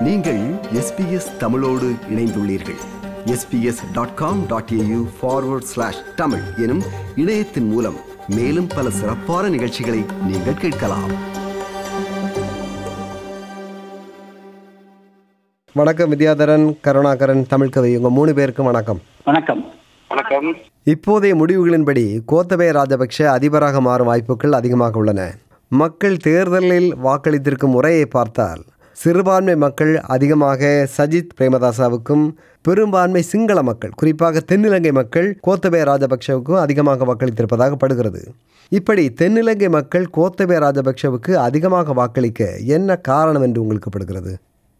நீங்கள் எஸ்பிஎஸ் தமிழோடு இணைந்துள்ளீர்கள் SBS dot com dot AU forward slash Tamil எனும் இணையத்தின் மூலம் மேலும் பல சிறப்பான நிகழ்ச்சிகளை நீங்கள் கேட்கலாம் வணக்கம் வித்யாதரன் கருணாகரன் தமிழ் கவி உங்கள் மூணு பேருக்கும் வணக்கம் வணக்கம் வணக்கம் இப்போதைய முடிவுகளின்படி கோத்தபய ராஜபக்ஷ அதிபராக மாறும் வாய்ப்புகள் அதிகமாக உள்ளன மக்கள் தேர்தலில் வாக்களித்திருக்கும் முறையை பார்த்தால் சிறுபான்மை மக்கள் அதிகமாக சஜித் பிரேமதாசாவுக்கும் பெரும்பான்மை சிங்கள மக்கள் குறிப்பாக தென்னிலங்கை மக்கள் கோத்தபய ராஜபக்ஷவுக்கும் அதிகமாக வாக்களித்திருப்பதாக படுகிறது இப்படி தென்னிலங்கை மக்கள் கோத்தபய ராஜபக்ஷவுக்கு அதிகமாக வாக்களிக்க என்ன காரணம் என்று உங்களுக்கு படுகிறது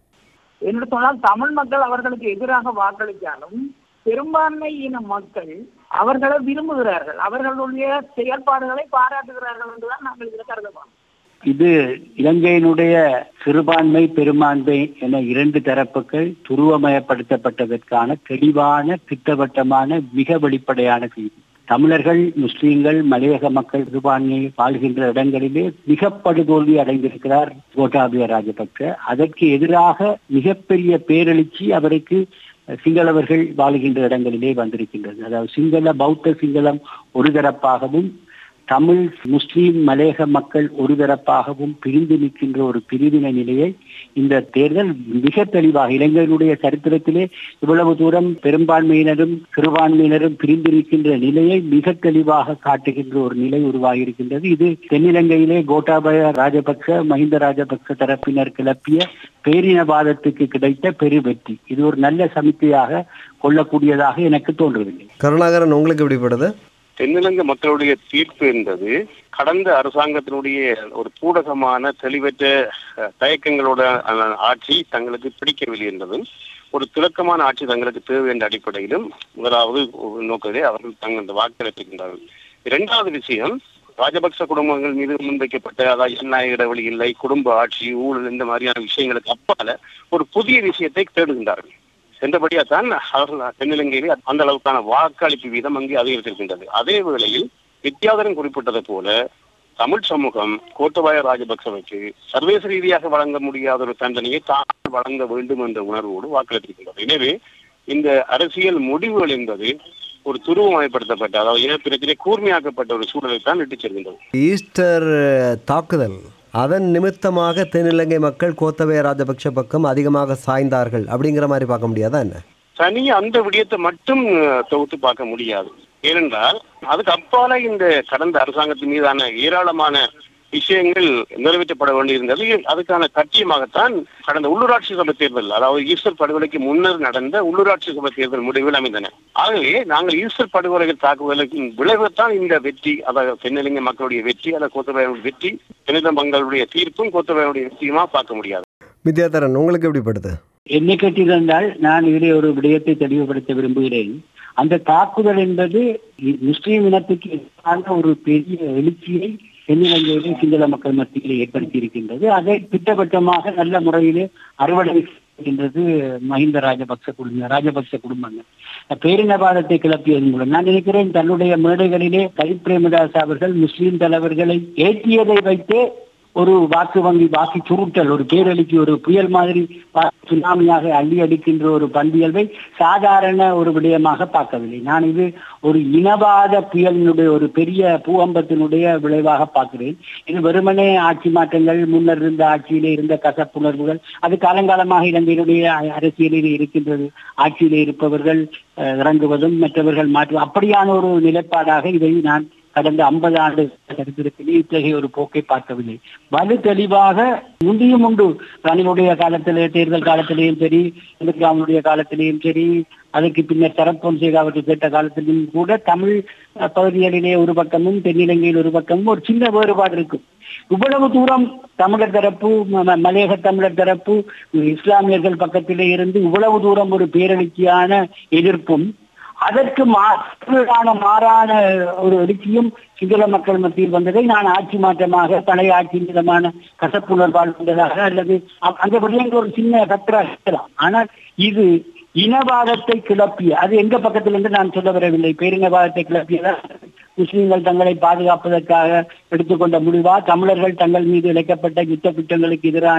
என்று சொன்னால் தமிழ் மக்கள் அவர்களுக்கு எதிராக வாக்களித்தாலும் பெரும்பான்மை இன மக்கள் அவர்களை விரும்புகிறார்கள் அவர்களுடைய செயல்பாடுகளை பாராட்டுகிறார்கள் என்றுதான் நாங்கள் இதில் கருதலாம் இது இலங்கையினுடைய சிறுபான்மை பெரும்பான்மை என இரண்டு தரப்புகள் துருவமயப்படுத்தப்பட்டதற்கான தெளிவான திட்டவட்டமான மிக வெளிப்படையான செய்தி தமிழர்கள் முஸ்லீம்கள் மலையக மக்கள் சிறுபான்மை வாழ்கின்ற இடங்களிலே மிக படுதோல்வி அடைந்திருக்கிறார் கோட்டாபய ராஜபக்ச அதற்கு எதிராக மிகப்பெரிய பேரெழுச்சி அவருக்கு சிங்களவர்கள் வாழ்கின்ற இடங்களிலே வந்திருக்கின்றது அதாவது சிங்கள பௌத்த சிங்களம் ஒரு தரப்பாகவும் தமிழ் முஸ்லீம் மலையக மக்கள் ஒரு தரப்பாகவும் பிரிந்து நிற்கின்ற ஒரு பிரிவினை நிலையை இந்த தேர்தல் மிக தெளிவாக இளைஞர்களுடைய சரித்திரத்திலே இவ்வளவு தூரம் பெரும்பான்மையினரும் சிறுபான்மையினரும் பிரிந்து நிற்கின்ற நிலையை மிக தெளிவாக காட்டுகின்ற ஒரு நிலை உருவாகியிருக்கின்றது இது தென்னிலங்கையிலே கோட்டாபய ராஜபக்ச மஹிந்த ராஜபக்ச தரப்பினர் கிளப்பிய பேரினவாதத்துக்கு கிடைத்த பெரு வெற்றி இது ஒரு நல்ல சமிக்கையாக கொள்ளக்கூடியதாக எனக்கு தோன்றவில்லை கருணாகரன் உங்களுக்கு எப்படிப்படுது தென்னிலங்கை மக்களுடைய தீர்ப்பு என்பது கடந்த அரசாங்கத்தினுடைய ஒரு பூடகமான தெளிவற்ற அஹ், தயக்கங்களோட அஹ், ஆட்சி தங்களுக்கு பிடிக்கவில்லை என்பதும் ஒரு திலக்கமான ஆட்சி தங்களுக்கு தேவை என்ற அடிப்படையிலும் முதலாவது ஒரு நோக்கத்திலே அவர்கள் தங்கள் வாக்களித்திருக்கின்றார்கள் இரண்டாவது விஷயம் ராஜபக்ச குடும்பங்கள் மீது முன்வைக்கப்பட்ட அதாவது ஜனநாயக இடைவெளி இல்லை குடும்ப ஆட்சி ஊழல் இந்த மாதிரியான விஷயங்களுக்கு அப்பால ஒரு புதிய விஷயத்தை தேடுகின்றார்கள் சென்றபடியா தான் அவர்கள் தென்னிலங்கையிலே அந்த அளவுக்கான வாக்களிப்பு வீதம் அங்கே அதிகரித்திருக்கின்றது அதே வேளையில் வித்யாதரன் குறிப்பிட்டது போல தமிழ் சமூகம் கோத்தபாய ராஜபக்சவுக்கு சர்வதேச ரீதியாக வழங்க முடியாத ஒரு தண்டனையை தான் வழங்க வேண்டும் என்ற உணர்வோடு வாக்களித்திருக்கின்றது எனவே இந்த அரசியல் முடிவுகள் என்பது ஒரு துருவமயப்படுத்தப்பட்ட அதாவது இனப்பிரச்சனை கூர்மையாக்கப்பட்ட ஒரு சூழலை தான் இட்டுச் செல்கின்றது ஈஸ்டர் தாக்குதல் அதன் நிமித்தமாக தென்னிலங்கை மக்கள் கோத்தபய ராஜபக்ஷ பக்கம் அதிகமாக சாய்ந்தார்கள் அப்படிங்கிற மாதிரி பார்க்க முடியாதா என்ன தனியா அந்த விடயத்தை மட்டும் அஹ், தொகுத்து பார்க்க முடியாது ஏனென்றால் அதுக்கு அப்பால இந்த கடந்த அரசாங்கத்தின் மீதான ஏராளமான விஷயங்கள் நிறைவேற்றப்பட வேண்டியிருந்தது அதுக்கான கட்டியமாகத்தான் கடந்த உள்ளூராட்சி சபை தேர்தல் அதாவது ஈஸ்டர் படுகொலைக்கு முன்னர் நடந்த உள்ளூராட்சி சபை தேர்தல் முடிவில் அமைந்தன ஆகவே நாங்கள் ஈஸ்டர் படுகொலைகள் தாக்குதலுக்கு விளைவுத்தான் இந்த வெற்றி அதாவது தென்னிலங்கை மக்களுடைய வெற்றி அல்லது கோத்தபயனுடைய வெற்றி தென்னில மக்களுடைய தீர்ப்பும் கோத்தபயனுடைய வெற்றியுமா பார்க்க முடியாது வித்யாதரன் உங்களுக்கு எப்படிப்படுது என்னை கேட்டிருந்தால் நான் இதிலே ஒரு விடயத்தை தெளிவுபடுத்த விரும்புகிறேன் அந்த தாக்குதல் என்பது இ- முஸ்லிம் இனத்துக்கு எதிரான ஒரு பெரிய எழுச்சியை தென்னிலங்கையிலே சிங்கள மக்கள் மத்தியிலே ஏற்படுத்தி இருக்கின்றது அதை திட்டவட்டமாக நல்ல முறையிலே அறுவடை இருக்கின்றது மஹிந்த ராஜபக்ச குடும்பம் ராஜபக்ச குடும்பங்கள் பேரினவாதத்தை கிளப்பியதன் மூலம் நான் நினைக்கிறேன் தன்னுடைய மேடைகளிலே கலித் பிரேமதாஸ் அவர்கள் முஸ்லிம் தலைவர்களை ஏற்றியதை வைத்தே ஒரு வாக்கு வங்கி வாக்கு சுருட்டல் ஒரு பேரழிக்கு ஒரு புயல் மாதிரி பா- சுனாமியாக அள்ளி அடிக்கின்ற ஒரு பண்பியல்பை சாதாரண ஒரு விடயமாக பார்க்கவில்லை நான் இது ஒரு இனவாத புயலினுடைய ஒரு பெரிய பூகம்பத்தினுடைய விளைவாக பார்க்கிறேன் இது வெறுமனே ஆட்சி மாற்றங்கள் முன்னர் இருந்த ஆட்சியிலே இருந்த கசப்புணர்வுகள் அது காலங்காலமாக இலங்கையினுடைய அ- அரசியலில் இருக்கின்றது ஆட்சியிலே இருப்பவர்கள் அஹ், இறங்குவதும் மற்றவர்கள் மாற்று அப்படியான ஒரு நிலைப்பாடாக இதை நான் கடந்த ஐம்பது ஆண்டு சரித்திரத்திலே இத்தகைய ஒரு போக்கை பார்க்கவில்லை வலு தெளிவாக முந்தியும் உண்டு ரணிலுடைய காலத்திலே தேர்தல் காலத்திலேயும் சரி அவனுடைய காலத்திலேயும் சரி அதற்கு பின்னர் சரப்பொன்சேகா அவர்கள் கேட்ட காலத்திலும் கூட தமிழ் அஹ், பகுதிகளிலே ஒரு பக்கமும் தென்னிலங்கையில் ஒரு பக்கமும் ஒரு சின்ன வேறுபாடு இருக்கும் இவ்வளவு தூரம் தமிழர் தரப்பு ம- ம- மலையக தமிழர் தரப்பு இஸ்லாமியர்கள் பக்கத்திலே இருந்து இவ்வளவு தூரம் ஒரு பேரெழுச்சியான எதிர்ப்பும் அதற்கு மாற்றான மாறான ஒரு எழுச்சியும் சிங்கள மக்கள் மத்தியில் வந்ததை நான் ஆட்சி மாற்றமாக பழைய ஆட்சி விதமான கசப்புணர்வால் வந்ததாக அல்லது அ- அந்த விடயங்கள் ஒரு சின்ன ஃபேக்டராக இருக்கலாம் ஆனால் இது இனவாதத்தை கிளப்பிய அது எங்க பக்கத்தில் இருந்து நான் சொல்ல வரவில்லை பேரினவாதத்தை கிளப்பியதா முஸ்லிம்கள் தங்களை பாதுகாப்பதற்காக எடுத்துக்கொண்ட முடிவா தமிழர்கள் தங்கள் மீது இழைக்கப்பட்ட யுத்த குற்றங்களுக்கு எதிரான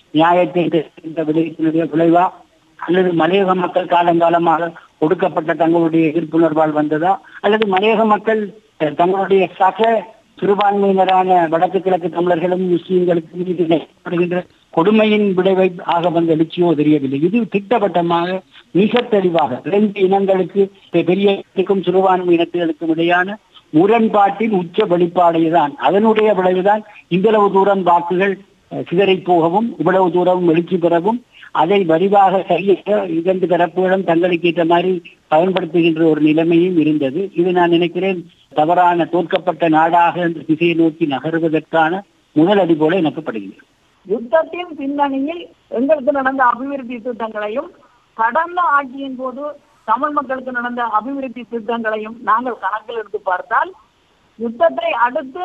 நியாயத்தை இந்த விடயத்தினுடைய விளைவா அல்லது மலையக மக்கள் காலங்காலமாக ஒடுக்கப்பட்ட தங்களுடைய எதிர்ப்புணர்வால் வந்ததா அல்லது மலையக மக்கள் அஹ், தங்களுடைய சக சிறுபான்மையினரான வடக்கு கிழக்கு தமிழர்களும் முஸ்லீம்களுக்கு மீது ஏற்படுகின்ற கொடுமையின் விளைவை ஆக வந்த எழுச்சியோ தெரியவில்லை இது திட்டவட்டமாக மிக தெளிவாக ரெண்டு இனங்களுக்கு பெரிய இனத்துக்கும் சிறுபான்மை இனத்துகளுக்கும் இடையான முரண்பாட்டின் உச்ச வெளிப்பாடைதான் அதனுடைய விளைவுதான் இந்தளவு தூரம் வாக்குகள் அஹ், சிதறிப் போகவும் இவ்வளவு தூரம் எழுச்சி பெறவும் அதை வரிவாக செய்ய இரண்டு தரப்புகளும் தங்களுக்கு ஏற்ற மாதிரி பயன்படுத்துகின்ற ஒரு நிலைமையும் இருந்தது இது நான் நினைக்கிறேன் தவறான தோற்கப்பட்ட நாடாக இந்த திசையை நோக்கி நகருவதற்கான முதல் அடி போல எனக்குப்படுகிறது யுத்தத்தின் பின்னணியில் எங்களுக்கு நடந்த அபிவிருத்தி திட்டங்களையும் கடந்த ஆட்சியின் போது தமிழ் மக்களுக்கு நடந்த அபிவிருத்தி திட்டங்களையும் நாங்கள் கணக்கில் எடுத்து பார்த்தால் யுத்தத்தை அடுத்து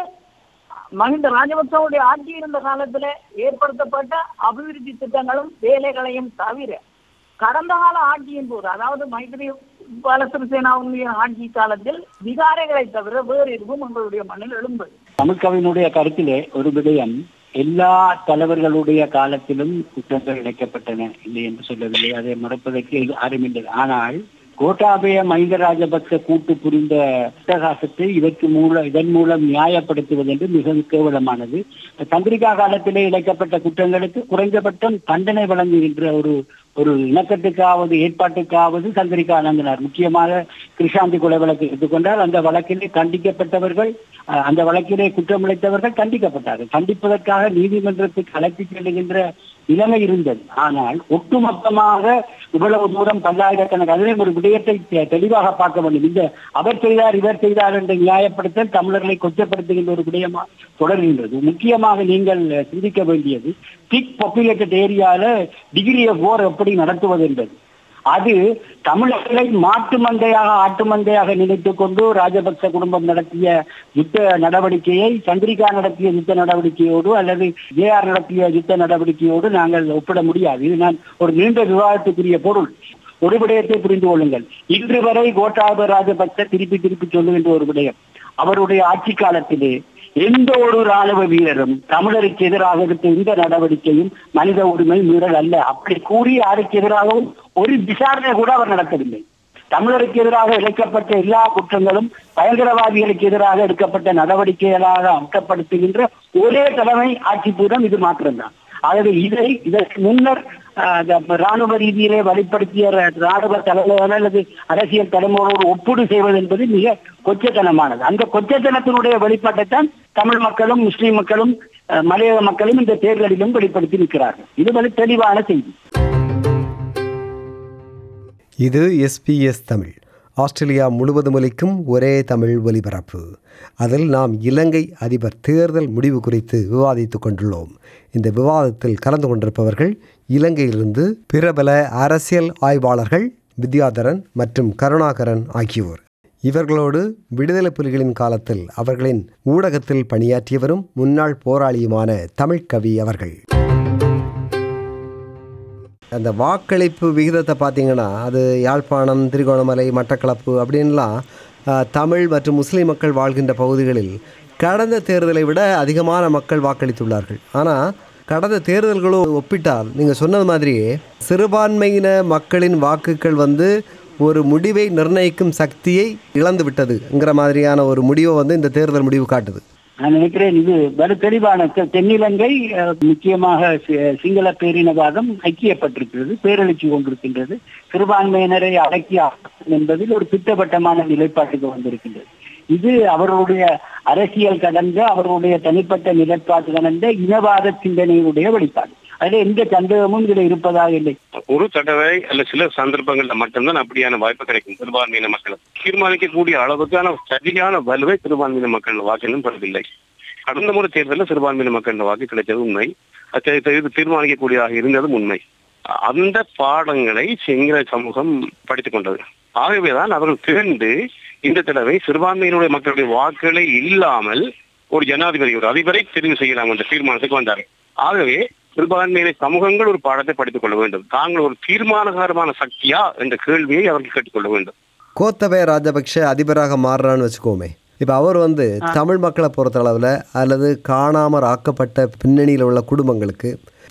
மஹிந்த ராஜபக்சவுடைய ஆட்சி இருந்த காலத்துல ஏற்படுத்தப்பட்ட அபிவிருத்தி திட்டங்களும் வேலைகளையும் தவிர கடந்த கால ஆட்சியின் போது அதாவது மைத்ரி பால சிறிசேனாவுடைய ஆட்சி காலத்தில் விகாரைகளை தவிர வேறு எதுவும் எங்களுடைய மண்ணில் எழும்பது தமிழ்கவினுடைய கருத்திலே ஒரு விடயம் எல்லா தலைவர்களுடைய காலத்திலும் குற்றங்கள் இழைக்கப்பட்டன இல்லை என்று சொல்லவில்லை அதை மறப்பதற்கு ஆரம்பித்தது ஆனால் கோட்டாபய மஹிந்த ராஜபக்ச கூட்டு புரிந்த அட்டகாசத்தை இதற்கு மூலம் இதன் மூலம் நியாயப்படுத்துவது என்று மிக கேவலமானது சந்திரிகா காலத்திலே இழைக்கப்பட்ட குற்றங்களுக்கு குறைந்தபட்சம் தண்டனை வழங்குகின்ற ஒரு ஒரு இணக்கத்துக்காவது ஏற்பாட்டுக்காவது சந்திரிகா வழங்கினார் முக்கியமாக கிருஷாந்தி கொலை வழக்கு எடுத்துக்கொண்டால் அந்த வழக்கிலே கண்டிக்கப்பட்டவர்கள் அஹ், அந்த வழக்கிலே குற்றமிழைத்தவர்கள் கண்டிக்கப்பட்டார்கள் கண்டிப்பதற்காக நீதிமன்றத்துக்கு அழைத்து செல்லுகின்ற நிலைமை இருந்தது ஆனால் ஒட்டுமொத்தமாக இவ்வளவு தூரம் பல்லாயிரக்கணக்கு அதிலே ஒரு விடயத்தை தெ- தெளிவாக பார்க்க வேண்டும் இந்த அவர் செய்தார் இவர் செய்தார் என்று நியாயப்படுத்தல் தமிழர்களை கொச்சப்படுத்துகின்ற ஒரு விடயமா தொடர்கின்றது முக்கியமாக நீங்கள் சிந்திக்க வேண்டியது திக் பாப்புலேட்டட் ஏரியால டிகிரி ஆஃப் war எப்படி நடத்துவது என்பது அது தமிழர்களை மாட்டு மந்தையாக ஆட்டு மந்தையாக நினைத்துக் கொண்டு ராஜபக்ச குடும்பம் நடத்திய யுத்த நடவடிக்கையை சந்திரிகா நடத்திய யுத்த நடவடிக்கையோடு அல்லது ஜேஆர் நடத்திய யுத்த நடவடிக்கையோடு நாங்கள் ஒப்பிட முடியாது இது நான் ஒரு நீண்ட விவாதத்துக்குரிய பொருள் ஒரு விடயத்தை புரிந்து கொள்ளுங்கள் இன்று வரை கோட்டாபய ராஜபக்ச திருப்பி திருப்பி சொல்லுகின்ற ஒரு விடயம் அவருடைய ஆட்சி காலத்திலே எந்த ஒரு ராணுவ வீரரும் தமிழருக்கு எதிராக எடுத்த எந்த நடவடிக்கையும் மனித உரிமை மீறல் அல்ல அப்படி கூறி யாருக்கு எதிராகவும் ஒரு விசாரணை கூட அவர் நடத்தவில்லை தமிழருக்கு எதிராக இழைக்கப்பட்ட எல்லா குற்றங்களும் பயங்கரவாதிகளுக்கு எதிராக எடுக்கப்பட்ட நடவடிக்கைகளாக அர்த்தப்படுத்துகின்ற ஒரே தலைமை ஆட்சிபூர்வம் இது மாத்திரம்தான் ஆகவே இதை இதற்கு முன்னர் ஆஹ், அந்த ராணுவ ரீதியிலே வழிப்படுத்திய ர- ராணுவ தலைவர் அல்லது அரசியல் தலைமுறையோடு ஒப்புடு செய்வது என்பது மிக கொச்சத்தனமானது அந்த கொச்சத்தனத்தினுடைய வெளிப்பாட்டைத்தான் தமிழ் மக்களும் முஸ்லிம் மக்களும் ஆஹ், மலையக மக்களும் இந்த தேர்தலிலும் வெளிப்படுத்தி நிற்கிறார்கள் இது வந்து தெளிவான செய்தி இது எஸ்பிஎஸ் தமிழ் ஆஸ்திரேலியா முழுவதும் ஒலிக்கும் ஒரே தமிழ் ஒலிபரப்பு அதில் நாம் இலங்கை அதிபர் தேர்தல் முடிவு குறித்து விவாதித்துக் கொண்டுள்ளோம் இந்த விவாதத்தில் கலந்து கொண்டிருப்பவர்கள் இலங்கையிலிருந்து பிரபல அரசியல் ஆய்வாளர்கள் வித்யாதரன் மற்றும் கருணாகரன் ஆகியோர் இவர்களோடு விடுதலை புலிகளின் காலத்தில் அவர்களின் ஊடகத்தில் பணியாற்றியவரும் முன்னாள் போராளியுமான தமிழ்கவி அவர்கள் அந்த வாக்களிப்பு விகிதத்தை பார்த்தீங்கன்னா அது யாழ்ப்பாணம் திருகோணமலை மட்டக்களப்பு அப்படின்லாம் ஆஹ், தமிழ் மற்றும் முஸ்லீம் மக்கள் வாழ்கின்ற பகுதிகளில் கடந்த தேர்தலை விட அதிகமான மக்கள் வாக்களித்துள்ளார்கள் ஆனால் கடந்த தேர்தல்களும் ஒப்பிட்டால் நீங்கள் சொன்னது மாதிரியே சிறுபான்மையின மக்களின் வாக்குகள் வந்து ஒரு முடிவை நிர்ணயிக்கும் சக்தியை இழந்து விட்டதுங்கிற மாதிரியான ஒரு முடிவை வந்து இந்த தேர்தல் முடிவு காட்டுது நான் நினைக்கிறேன் இது வரு தெளிவான தெ- தென்னிலங்கை அஹ், முக்கியமாக சி- சிங்கள பேரினவாதம் ஐக்கியப்பட்டிருக்கிறது பேரெழுச்சி கொண்டிருக்கின்றது சிறுபான்மையினரை அடக்கி ஆக்கும் என்பதில் ஒரு திட்டவட்டமான நிலைப்பாட்டுக்கு வந்திருக்கின்றது இது அவர்களுடைய அரசியல் கடந்த அவர்களுடைய தனிப்பட்ட நிலைப்பாட்டு கடந்த இனவாத சிந்தனையுடைய வெளிப்பாடு அதில் எந்த சந்தேகமும் இதில் இருப்பதாக இல்லை ஒரு தடவை அல்ல சில சந்தர்ப்பங்கள்ல மட்டும்தான் அப்படியான வாய்ப்பு கிடைக்கும் சிறுபான்மையின மக்களுக்கு தீர்மானிக்கக்கூடிய அளவுக்கான சரியான வலுவை சிறுபான்மையின மக்கள் வாக்கிலும் பெறவில்லை கடந்த முறை தேர்தலில் சிறுபான்மையின மக்கள் வாக்கு கிடைத்தது உண்மை அது இது தீர்மானிக்கக்கூடியதாக இருந்ததும் உண்மை அந்த பாடங்களை சிங்கள சமூகம் படித்துக் கொண்டது ஆகவேதான் அவர்கள் திரண்டு இந்த தடவை சிறுபான்மையினுடைய மக்களுடைய வாக்குகளை இல்லாமல் ஒரு ஜனாதிபதி ஒரு அதிபரை தெரிவு செய்யலாம் என்ற தீர்மானத்துக்கு வந்தார்கள் ஆகவே சிறுபான்மையின சமூகங்கள் ஒரு பாடத்தை படித்துக் கொள்ள வேண்டும் தாங்கள் ஒரு தீர்மானகரமான சக்தியா என்ற கேள்வியை அவர்கள் கேட்டுக்கொள்ள வேண்டும் கோத்தபய ராஜபக்ஷ அதிபராக மாறுறான்னு வச்சுக்கோமே இப்போ அவர் வந்து தமிழ் மக்களை பொறுத்த அளவில் அல்லது காணாமற் ஆக்கப்பட்ட பின்னணியில் உள்ள குடும்பங்களுக்கு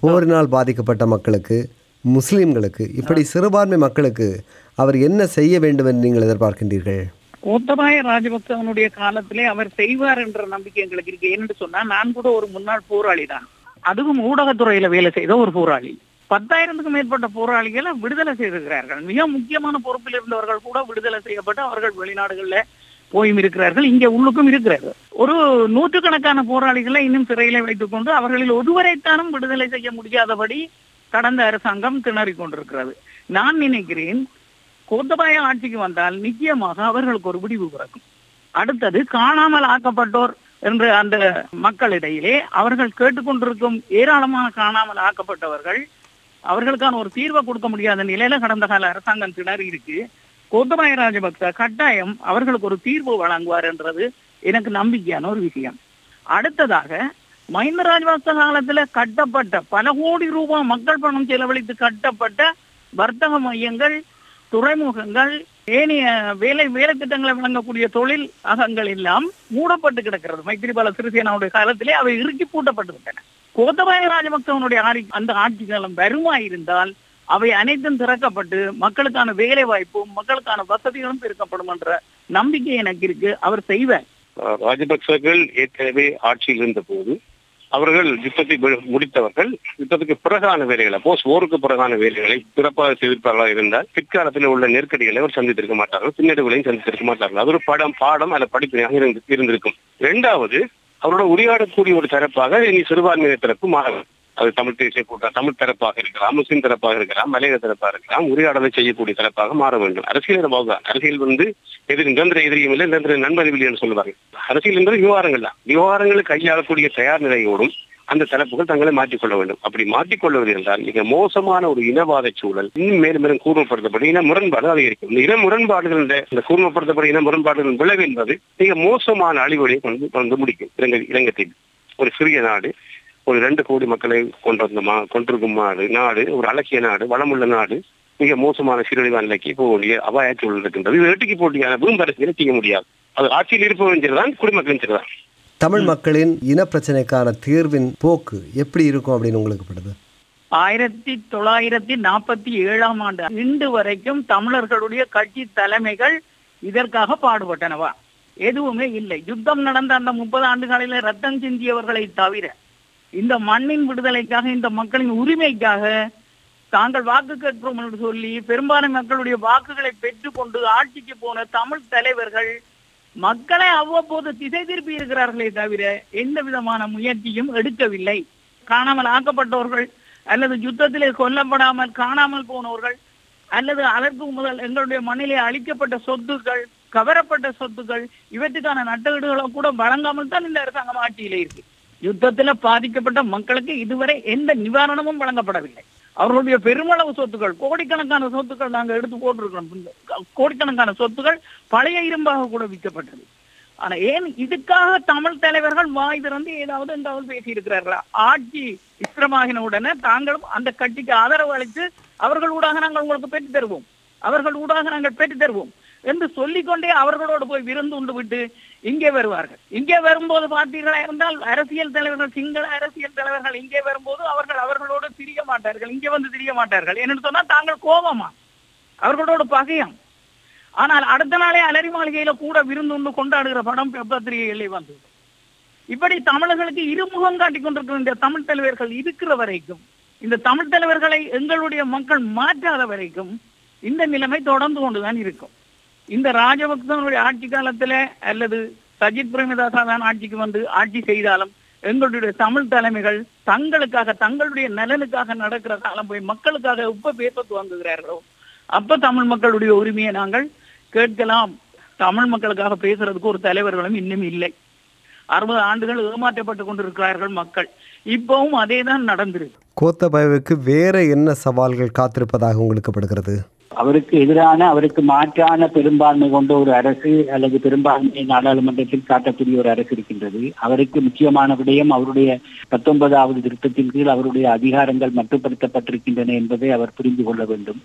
போரினால் பாதிக்கப்பட்ட மக்களுக்கு முஸ்லிம்களுக்கு இப்படி சிறுபான்மை மக்களுக்கு அவர் என்ன செய்ய வேண்டும் என்று நீங்கள் எதிர்பார்க்கின்றீர்கள் கோத்தபாய ராஜபக்சவனுடைய காலத்திலே அவர் செய்வார் என்ற நம்பிக்கை எங்களுக்கு இருக்கு என்னன்னு சொன்னா நான் கூட ஒரு முன்னாள் போராளி தான் அதுவும் ஊடகத்துறையில வேலை செய்த ஒரு போராளி பத்தாயிரத்துக்கும் மேற்பட்ட போராளிகளை விடுதலை செய்திருக்கிறார்கள் மிக முக்கியமான பொறுப்பில் இருந்தவர்கள் கூட விடுதலை செய்யப்பட்டு அவர்கள் வெளிநாடுகள்ல போயும் இருக்கிறார்கள் இங்கே உள்ளுக்கும் இருக்கிறார்கள் ஒரு நூற்றுக்கணக்கான போராளிகளை இன்னும் சிறையில வைத்துக் கொண்டு அவர்களில் ஒருவரைத்தானும் விடுதலை செய்ய முடியாதபடி கடந்த அரசாங்கம் திணறிக் கொண்டிருக்கிறது நான் நினைக்கிறேன் கோத்தபாய ஆட்சிக்கு வந்தால் நிச்சயமாக அவர்களுக்கு ஒரு முடிவு பிறக்கும் அடுத்தது காணாமல் ஆக்கப்பட்டோர் என்று அந்த மக்களிடையிலே அவர்கள் கேட்டுக்கொண்டிருக்கும் ஏராளமான காணாமல் ஆக்கப்பட்டவர்கள் அவர்களுக்கான ஒரு தீர்வை கொடுக்க முடியாத நிலையில கடந்த கால அரசாங்கம் திணறி இருக்கு கோத்தபாய ராஜபக்ச கட்டாயம் அவர்களுக்கு ஒரு தீர்வு வழங்குவார் என்றது எனக்கு நம்பிக்கையான ஒரு விஷயம் அடுத்ததாக மஹிந்த ராஜபக்ச காலத்துல கட்டப்பட்ட பல கோடி ரூபாய் மக்கள் பணம் செலவழித்து கட்டப்பட்ட வர்த்தக மையங்கள் துறைமுகங்கள் ஏனைய வேலை வேலை திட்டங்களை வழங்கக்கூடிய தொழில் அகங்கள் எல்லாம் மூடப்பட்டு கிடக்கிறது மைத்திரிபால சிறிசேனாவுடைய காலத்திலே அவை இறுக்கி பூட்டப்பட்டு விட்டன கோத்தபாய ராஜபக்சவனுடைய ஆட்சி அந்த ஆட்சி காலம் வருமா இருந்தால் அவை அனைத்தும் திறக்கப்பட்டு மக்களுக்கான வேலை வாய்ப்பும் மக்களுக்கான வசதிகளும் பெருக்கப்படும் என்ற நம்பிக்கை எனக்கு இருக்கு அவர் செய்வார் அஹ் ராஜபக்சர்கள் ஏற்கனவே ஆட்சியில் இருந்த போது அவர்கள் யுத்தத்தை மு- முடித்தவர்கள் யுத்தத்துக்கு பிறகான வேலைகளை போஸ்ட் போருக்கு பிறகான வேலைகளை சிறப்பாக செய்திருப்பார்களாக இருந்தால் பிற்காலத்தில் உள்ள நெருக்கடிகளை அவர் சந்தித்திருக்க மாட்டார்கள் பின்னடைவுகளையும் சந்தித்திருக்க மாட்டார்கள் அது ஒரு படம் பாடம் அல்ல படிப்பினையாக இருந்து இருந்திருக்கும் இரண்டாவது அவரோட உரையாடக்கூடிய ஒரு தரப்பாக இனி சிறுபான்மையினர் தரப்பு மாறும் அது தமிழ் தேசிய கூட்டம் தமிழ் தரப்பாக இருக்கலாம் முஸ்லிம் தரப்பாக இருக்கலாம் மலைய தரப்பாக இருக்கலாம் உரையாடலை செய்யக்கூடிய தரப்பாக மாற வேண்டும் அரசியல் தான் அரசியல் வந்து எதிரி நிரந்தர எதிரியும் இல்லை நிரந்தர நண்பர்கள் என்று சொல்லுவார்கள் அரசியல் என்பது விவகாரங்கள் தான் விவகாரங்களை கையாளக்கூடிய தயார் நிலையோடும் அந்த தரப்புகள் தங்களை மாற்றிக்கொள்ள வேண்டும் அப்படி மாற்றிக்கொள்வது என்றால் மிக மோசமான ஒரு இனவாத சூழல் இன்னும் மேலும் மேலும் கூர்மப்படுத்தப்படும் இன முரண்பாடு அதிகரிக்கும் இந்த இன முரண்பாடுகள் இந்த கூர்மப்படுத்தப்படும் இன முரண்பாடுகளின் விளைவு என்பது மிக மோசமான அழிவுகளை கொண்டு கொண்டு முடிக்கும் இலங்கை இலங்கத்தில் ஒரு சிறிய நாடு ஒரு ரெண்டு கோடி மக்களை கொண்டிருந்த மா கொண்டிருக்கும் நாடு நாடு ஒரு அழகிய நாடு வளமுள்ள நாடு மிக மோசமான சீரழிவான நிலைக்கு போக வேண்டிய அபாய சூழல் இருக்கின்றது இது வேட்டைக்கு போட்டியான பூம்பு அரசியலை செய்ய முடியாது அது ஆட்சியில் இருப்பவன் சரிதான் குடிமக்களும் சரிதான் தமிழ் மக்களின் இனப்பிரச்சனைக்கான தீர்வின் போக்கு எப்படி இருக்கும் அப்படின்னு உங்களுக்கு படுது ஆயிரத்தி தொள்ளாயிரத்தி நாற்பத்தி ஏழாம் ஆண்டு இன்று வரைக்கும் தமிழர்களுடைய கட்சி தலைமைகள் இதற்காக பாடுபட்டனவா எதுவுமே இல்லை யுத்தம் நடந்த அந்த முப்பது ஆண்டுகளில ரத்தம் சிந்தியவர்களை தவிர இந்த மண்ணின் விடுதலைக்காக இந்த மக்களின் உரிமைக்காக தாங்கள் வாக்கு கேட்கிறோம் என்று சொல்லி பெரும்பான்மை மக்களுடைய வாக்குகளை பெற்றுக்கொண்டு ஆட்சிக்கு போன தமிழ் தலைவர்கள் மக்களை அவ்வப்போது திசை திருப்பி இருக்கிறார்களே தவிர எந்த விதமான முயற்சியும் எடுக்கவில்லை காணாமல் ஆக்கப்பட்டவர்கள் அல்லது யுத்தத்திலே கொல்லப்படாமல் காணாமல் போனவர்கள் அல்லது அதற்கு முதல் எங்களுடைய மண்ணிலே அளிக்கப்பட்ட சொத்துக்கள் கவரப்பட்ட சொத்துக்கள் இவற்றுக்கான நட்டஈடுகளை கூட வழங்காமல் தான் இந்த அரசாங்கம் ஆட்சியிலே இருக்கு யுத்தத்துல பாதிக்கப்பட்ட மக்களுக்கு இதுவரை எந்த நிவாரணமும் வழங்கப்படவில்லை அவர்களுடைய பெருமளவு சொத்துக்கள் கோடிக்கணக்கான சொத்துக்கள் நாங்க எடுத்து போட்டிருக்கிறோம் இந்த கோடிக்கணக்கான சொத்துக்கள் பழைய இரும்பாக கூட விற்கப்பட்டது ஆனா ஏன் இதுக்காக தமிழ் தலைவர்கள் வாய் திறந்து ஏதாவது எங்காவது பேசியிருக்கிறார்களா ஆட்சி இஸ்ரமாகின உடனே தாங்களும் அந்த கட்சிக்கு ஆதரவு அளித்து அவர்கள் ஊடாக நாங்கள் உங்களுக்கு பெற்று தருவோம் அவர்கள் ஊடாக நாங்கள் பெற்று தருவோம் என்று சொல்லிக்கொண்டே அவர்களோடு போய் விருந்து உண்டு விட்டு இங்கே வருவார்கள் இங்கே வரும்போது பார்த்தீர்களா இருந்தால் அரசியல் தலைவர்கள் சிங்கள அரசியல் தலைவர்கள் இங்கே வரும்போது அவர்கள் அவர்களோடு திரிய மாட்டார்கள் இங்கே வந்து திரிய மாட்டார்கள் என்னன்னு சொன்னா தாங்கள் கோபமா அவர்களோட பகையம் ஆனால் அடுத்த நாளே அலரி மாளிகையில கூட விருந்து உண்டு கொண்டாடுகிற படம் பத்திரிகைகளே வந்தது இப்படி தமிழர்களுக்கு இருமுகம் காட்டிக் கொண்டிருக்கிற இந்த தமிழ் தலைவர்கள் இருக்கிற வரைக்கும் இந்த தமிழ் தலைவர்களை எங்களுடைய மக்கள் மாற்றாத வரைக்கும் இந்த நிலைமை தொடர்ந்து கொண்டுதான் இருக்கும் இந்த ராஜபக்சனுடைய ஆட்சி காலத்துல அல்லது சஜித் பிரேமதாசா தான் ஆட்சிக்கு வந்து ஆட்சி செய்தாலும் எங்களுடைய தமிழ் தலைமைகள் தங்களுக்காக தங்களுடைய நலனுக்காக நடக்கிற காலம் போய் மக்களுக்காக எப்ப பேச துவங்குகிறார்களோ அப்ப தமிழ் மக்களுடைய உரிமையை நாங்கள் கேட்கலாம் தமிழ் மக்களுக்காக பேசுறதுக்கு ஒரு தலைவர்களும் இன்னும் இல்லை அறுபது ஆண்டுகள் ஏமாற்றப்பட்டு கொண்டிருக்கிறார்கள் மக்கள் இப்பவும் அதே தான் நடந்திருக்கு கோத்தபாயவுக்கு வேற என்ன சவால்கள் காத்திருப்பதாக உங்களுக்கு படுகிறது அவருக்கு எதிரான அவருக்கு மாற்றான பெரும்பான்மை கொண்ட ஒரு அரசு அல்லது பெரும்பான்மை நாடாளுமன்றத்தில் காட்டக்கூடிய ஒரு அரசு இருக்கின்றது அவருக்கு முக்கியமான விடயம் அவருடைய பத்தொன்பதாவது திருத்தத்தின் கீழ் அவருடைய அதிகாரங்கள் மட்டுப்படுத்தப்பட்டிருக்கின்றன என்பதை அவர் புரிந்து கொள்ள வேண்டும்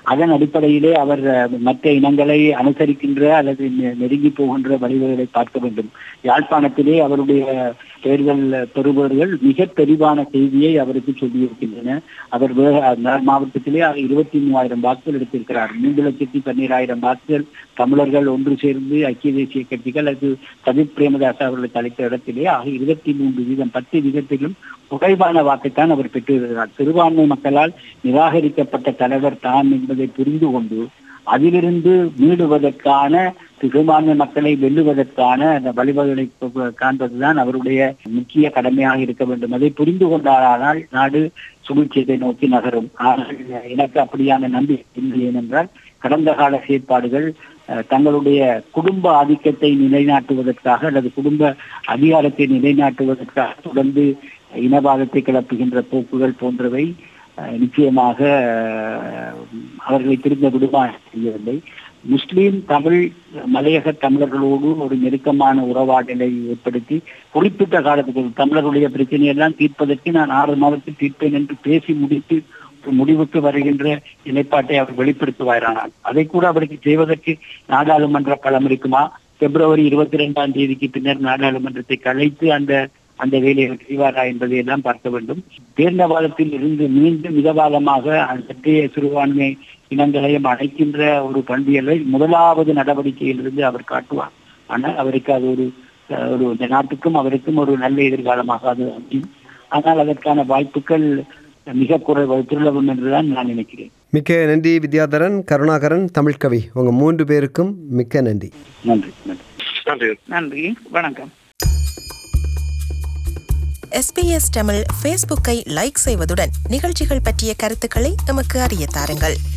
அதன் அடிப்படையிலே அவர் அஹ், மற்ற இனங்களை அனுசரிக்கின்ற அல்லது நெ- நெருங்கி போகின்ற வழிவகைகளை பார்க்க வேண்டும் யாழ்ப்பாணத்திலே அவருடைய தேர்தல் பெறுபவர்கள் மிக தெளிவான செய்தியை அவருக்கு சொல்லியிருக்கின்றன அவர் வே- அந்த மாவட்டத்திலே இருபத்தி மூவாயிரம் வாக்குகள் எடுத்திருக்கிறார் மூன்று லட்சத்தி பன்னிராயிரம் வாக்குகள் தமிழர்கள் ஒன்று சேர்ந்து ஐக்கிய தேசிய கட்சிகள் அது சஜித் பிரேமதாஸ் அவர்களை தலைத்த இடத்திலே ஆக இருபத்தி மூன்று வீதம் பத்து வீதத்திலும் குறைவான வாக்கைத்தான் அவர் பெற்றிருக்கிறார் சிறுபான்மை மக்களால் நிராகரிக்கப்பட்ட தலைவர் தான் என்பதை புரிந்து கொண்டு அதிலிருந்து மீடுவதற்கான சிறுபான்மை மக்களை வெல்லுவதற்கான அந்த வழிவகைகளை ப- காண்பதுதான் அவருடைய முக்கிய கடமையாக இருக்க வேண்டும் அதை புரிந்து கொண்டாரானால் நாடு சுபிட்சத்தை நோக்கி நகரும் ஆனால் எனக்கு அப்படியான நம்பிக்கை இல்லை ஏனென்றால் கடந்த கால செயற்பாடுகள் அஹ், தங்களுடைய குடும்ப ஆதிக்கத்தை நிலைநாட்டுவதற்காக அல்லது குடும்ப அதிகாரத்தை நிலைநாட்டுவதற்காக தொடர்ந்து இனவாதத்தை கிளப்புகின்ற போக்குகள் போன்றவை அஹ், நிச்சயமாக அஹ், அவர்களை திரும்ப விடுமா செய்யவில்லை முஸ்லீம் தமிழ் மலையக தமிழர்களோடு ஒரு நெருக்கமான உறவாடலை ஏற்படுத்தி குறிப்பிட்ட காலத்துக்கு தமிழர்களுடைய பிரச்சனையெல்லாம் தீர்ப்பதற்கு நான் ஆறு மாதத்தில் தீர்ப்பேன் என்று பேசி முடித்து ஒரு முடிவுக்கு வருகின்ற நிலைப்பாட்டை அவர் வெளிப்படுத்துவாரானால் அதை கூட அவருக்கு செய்வதற்கு நாடாளுமன்ற களம் இருக்குமா பிப்ரவரி இருபத்தி ரெண்டாம் தேதிக்கு பின்னர் நாடாளுமன்றத்தை கலைத்து அந்த அந்த வேலையை செய்வாரா என்பதை எல்லாம் பார்க்க வேண்டும் பேர்ந்தவாதத்தில் இருந்து மீண்டும் மிதவாதமாக சற்றைய சிறுபான்மை இனங்களையும் அழைக்கின்ற ஒரு பண்பியலை முதலாவது நடவடிக்கையிலிருந்து அவர் காட்டுவார் ஆனால் அவருக்கு அது ஒரு அஹ், ஒரு இந்த நாட்டுக்கும் அவருக்கும் ஒரு நல்ல எதிர்காலமாக அது அமையும் ஆனால் அதற்கான வாய்ப்புகள் மிக குறைவு துர்லபம் என்றுதான் நான் நினைக்கிறேன் மிக்க நன்றி வித்யாதரன் கருணாகரன் தமிழ்கவி உங்கள் மூன்று பேருக்கும் மிக்க நன்றி நன்றி நன்றி நன்றி நன்றி வணக்கம் எஸ்பிஎஸ் தமிழ் ஃபேஸ்புக்கை லைக் செய்வதுடன் நிகழ்ச்சிகள் பற்றிய கருத்துக்களை எமக்கு அறிய தாருங்கள்